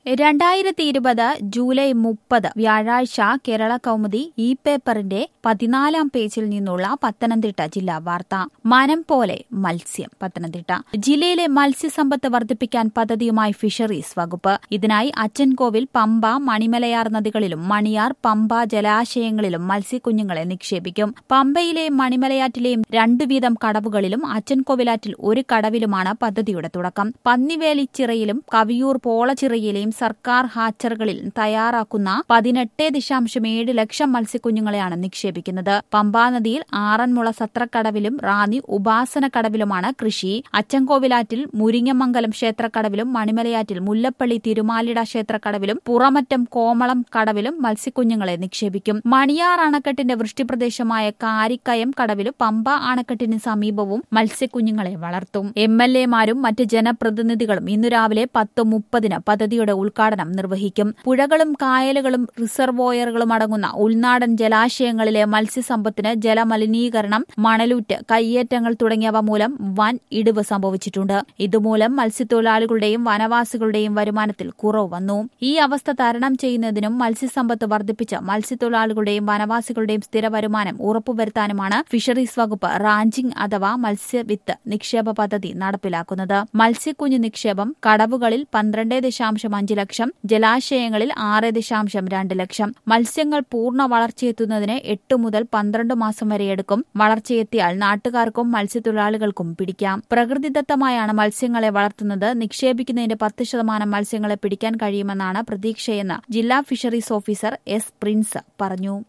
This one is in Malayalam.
രണ്ടായിരത്തി ഇരുപത് ജൂലൈ മുപ്പത് വ്യാഴാഴ്ച കേരള കൗമുദി ഇ പേപ്പറിന്റെ പതിനാലാം പേജിൽ നിന്നുള്ള പത്തനംതിട്ട ജില്ലാ വാർത്ത മനം പോലെ മത്സ്യം പത്തനംതിട്ട ജില്ലയിലെ മത്സ്യസമ്പത്ത് വർദ്ധിപ്പിക്കാൻ പദ്ധതിയുമായി ഫിഷറീസ് വകുപ്പ് ഇതിനായി അച്ചൻകോവിൽ പമ്പ മണിമലയാർ നദികളിലും മണിയാർ പമ്പ ജലാശയങ്ങളിലും മത്സ്യക്കുഞ്ഞുങ്ങളെ നിക്ഷേപിക്കും പമ്പയിലെ മണിമലയാറ്റിലെയും രണ്ടു വീതം കടവുകളിലും അച്ചൻകോവിലാറ്റിൽ ഒരു കടവിലുമാണ് പദ്ധതിയുടെ തുടക്കം പന്നിവേലിച്ചിറയിലും കവിയൂർ പോളച്ചിറയിലെയും സർക്കാർ ഹാച്ചറുകളിൽ തയ്യാറാക്കുന്ന പതിനെട്ട് ദശാംശം ഏഴ് ലക്ഷം മത്സ്യക്കുഞ്ഞുങ്ങളെയാണ് നിക്ഷേപിക്കുന്നത് പമ്പാ നദിയിൽ ആറന്മുള സത്രക്കടവിലും റാന്നി ഉപാസന കടവിലുമാണ് കൃഷി അച്ചൻകോവിലാറ്റിൽ മുരിങ്ങമംഗലം ക്ഷേത്രക്കടവിലും മണിമലയാറ്റിൽ മുല്ലപ്പള്ളി തിരുമാലിട ക്ഷേത്രക്കടവിലും പുറമറ്റം കോമളം കടവിലും മത്സ്യക്കുഞ്ഞുങ്ങളെ നിക്ഷേപിക്കും മണിയാർ അണക്കെട്ടിന്റെ വൃഷ്ടിപ്രദേശമായ കാരിക്കയം കടവിലും പമ്പ അണക്കെട്ടിന് സമീപവും മത്സ്യക്കുഞ്ഞുങ്ങളെ വളർത്തും എം എൽ എമാരും മറ്റ് ജനപ്രതിനിധികളും ഇന്നു രാവിലെ പത്ത് മുപ്പതിന് പദ്ധതിയുടെ ഉദ്ഘാടനം നിർവഹിക്കും പുഴകളും കായലുകളും റിസർവോയറുകളും അടങ്ങുന്ന ഉൾനാടൻ ജലാശയങ്ങളിലെ മത്സ്യസമ്പത്തിന് ജലമലിനീകരണം മണലൂറ്റ് കയ്യേറ്റങ്ങൾ തുടങ്ങിയവ മൂലം വൻ ഇടിവ് സംഭവിച്ചിട്ടുണ്ട് ഇതുമൂലം മത്സ്യത്തൊഴിലാളികളുടെയും വനവാസികളുടെയും വരുമാനത്തിൽ കുറവ് വന്നു ഈ അവസ്ഥ തരണം ചെയ്യുന്നതിനും മത്സ്യസമ്പത്ത് വർദ്ധിപ്പിച്ച് മത്സ്യത്തൊഴിലാളികളുടെയും വനവാസികളുടെയും സ്ഥിര വരുമാനം ഉറപ്പുവരുത്താനുമാണ് ഫിഷറീസ് വകുപ്പ് റാഞ്ചിംഗ് അഥവാ മത്സ്യവിത്ത് നിക്ഷേപ പദ്ധതി നടപ്പിലാക്കുന്നത് മത്സ്യക്കുഞ്ഞ് നിക്ഷേപം കടവുകളിൽ പന്ത്രണ്ട് ദശാംശം അഞ്ച് ലക്ഷം ജലാശയങ്ങളിൽ ആറ് ദശാംശം രണ്ട് ലക്ഷം മത്സ്യങ്ങൾ പൂർണ്ണ വളർച്ചയെത്തുന്നതിന് എട്ട് മുതൽ പന്ത്രണ്ട് മാസം വരെ എടുക്കും വളർച്ചയെത്തിയാൽ നാട്ടുകാർക്കും മത്സ്യത്തൊഴിലാളികൾക്കും പിടിക്കാം പ്രകൃതിദത്തമായാണ് മത്സ്യങ്ങളെ വളർത്തുന്നത് നിക്ഷേപിക്കുന്നതിന്റെ പത്ത് ശതമാനം മത്സ്യങ്ങളെ പിടിക്കാൻ കഴിയുമെന്നാണ് പ്രതീക്ഷയെന്ന് ജില്ലാ ഫിഷറീസ് ഓഫീസർ എസ് പ്രിൻസ് പറഞ്ഞു